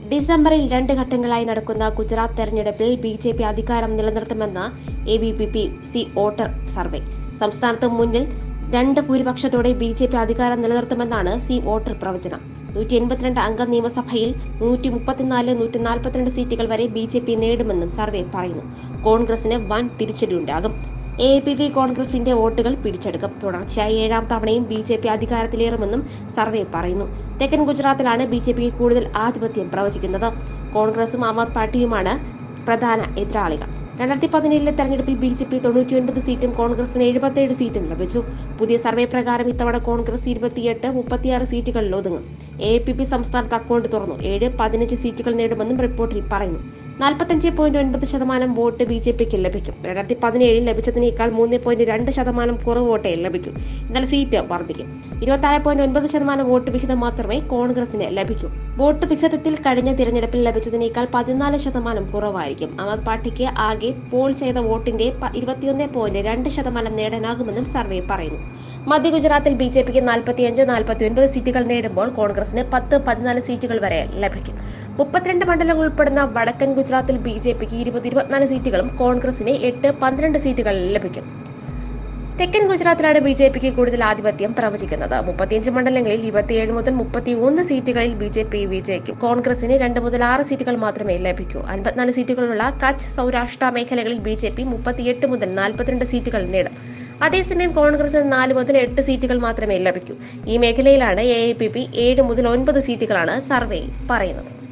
ഡിസംബറിൽ രണ്ട് ഘട്ടങ്ങളായി നടക്കുന്ന ഗുജറാത്ത് തെരഞ്ഞെടുപ്പിൽ ബി ജെ പി അധികാരം നിലനിർത്തുമെന്ന A B P P C voter survey സംസ്ഥാനത്ത് മുന്നിൽ രണ്ട് ഭൂരിപക്ഷത്തോടെ ബി ജെ പി അധികാരം നിലനിർത്തുമെന്നാണ് സി വോട്ടർ പ്രവചനം നൂറ്റി എൺപത്തിരണ്ട് അംഗ നിയമസഭയിൽ നൂറ്റി മുപ്പത്തിനാല് നൂറ്റി നാൽപ്പത്തിരണ്ട് സീറ്റുകൾ വരെ ബി ജെ പി നേടുമെന്നും സർവേ പറയുന്നു കോൺഗ്രസിന് വൻ തിരിച്ചടിയുണ്ടാകും എ പി പി കോൺഗ്രസിന്റെ വോട്ടുകൾ പിടിച്ചെടുക്കും തുടർച്ചയായി ഏഴാം തവണയും ബി ജെ പി അധികാരത്തിലേറുമെന്നും സർവേ പറയുന്നു തെക്കൻ ഗുജറാത്തിലാണ് ബി ജെ പിക്ക് കൂടുതൽ ആധിപത്യം പ്രവചിക്കുന്നത് കോൺഗ്രസും ആം ആദ്മി പാർട്ടിയുമാണ് പ്രധാന എതിരാളികൾ രണ്ടായിരത്തി പതിനേഴിലെ തെരഞ്ഞെടുപ്പിൽ ബി ജെ പി തൊണ്ണൂറ്റിയൊൻപത് സീറ്റും കോൺഗ്രസിന് എഴുപത്തിയേഴ് സീറ്റും ലഭിച്ചു പുതിയ സർവേ പ്രകാരം ഇത്തവണ കോൺഗ്രസ് ഇരുപത്തിയെട്ട് മുപ്പത്തിയാറ് സീറ്റുകളിൽ ഒതുങ്ങും എ പി പി സംസ്ഥാനത്ത് അക്കൗണ്ട് തുറന്നു ഏഴ് പതിനഞ്ച് സീറ്റുകൾ നേടുമെന്നും റിപ്പോർട്ടിൽ പറയുന്നു നാൽപ്പത്തഞ്ച് പോയിന്റ് ഒൻപത് ശതമാനം വോട്ട് ബി ജെ പിക്ക് ലഭിക്കും രണ്ടായിരത്തി പതിനേഴിൽ ലഭിച്ചതിനേക്കാൾ മൂന്ന് പോയിന്റ് രണ്ട് ശതമാനം കുറവ് വോട്ടേ ലഭിക്കൂ എന്നാൽ സീറ്റ് വർദ്ധിക്കും ഇരുപത്തി പോയിന്റ് ഒൻപത് ശതമാനം വോട്ട് വിഹിതം മാത്രമേ കോൺഗ്രസിന് ലഭിക്കൂ വോട്ട് വിഹിതത്തിൽ കഴിഞ്ഞ തിരഞ്ഞെടുപ്പിൽ ലഭിച്ചതിനേക്കാൾ പതിനാല് ശതമാനം കുറവായിരിക്കും ആം ആദ്മി പാർട്ടിക്ക് ആകെ പോൾ ചെയ്ത വോട്ടിന്റെ ഇരുപത്തിയൊന്ന് പോയിന്റ് രണ്ട് ശതമാനം നേടാനാകുമെന്നും സർവേ പറയുന്നു മധ്യ ഗുജറാത്തിൽ ബി ജെ പിക്ക് നാൽപ്പത്തിയഞ്ച് നാൽപ്പത്തി ഒൻപത് സീറ്റുകൾ നേടുമ്പോൾ കോൺഗ്രസിന് പത്ത് പതിനാല് സീറ്റുകൾ വരെ ലഭിക്കും മുപ്പത്തിരണ്ട് മണ്ഡലങ്ങൾ ഉൾപ്പെടുന്ന വടക്കൻ ഗുജറാത്തിൽ ബി ജെ പിക്ക് ഇരുപത് ഇരുപത്തിനാല് സീറ്റുകളും കോൺഗ്രസിന് എട്ട് പന്ത്രണ്ട് സീറ്റുകൾ ലഭിക്കും തെക്കൻ ഗുജറാത്തിലാണ് ബി ജെ പിക്ക് കൂടുതൽ ആധിപത്യം പ്രവചിക്കുന്നത് മുപ്പത്തിയഞ്ച് മണ്ഡലങ്ങളിൽ ഇരുപത്തിയേഴ് മുതൽ മുപ്പത്തി ഒന്ന് സീറ്റുകളിൽ ബി ജെ പി വിജയിക്കും കോൺഗ്രസിന് രണ്ട് മുതൽ ആറ് സീറ്റുകൾ മാത്രമേ ലഭിക്കൂ അൻപത്തിനാല് സീറ്റുകളുള്ള കച്ച് സൗരാഷ്ട്ര മേഖലകളിൽ ബി ജെ പി മുപ്പത്തിയെട്ട് മുതൽ നാൽപ്പത്തിരണ്ട് സീറ്റുകൾ നേടും അതേസമയം കോൺഗ്രസിന് നാല് മുതൽ എട്ട് സീറ്റുകൾ മാത്രമേ ലഭിക്കൂ ഈ മേഖലയിലാണ് എ ഐ പി പി ഏഴ് മുതൽ ഒൻപത് സീറ്റുകളാണ് സർവേയിൽ പറയുന്നത്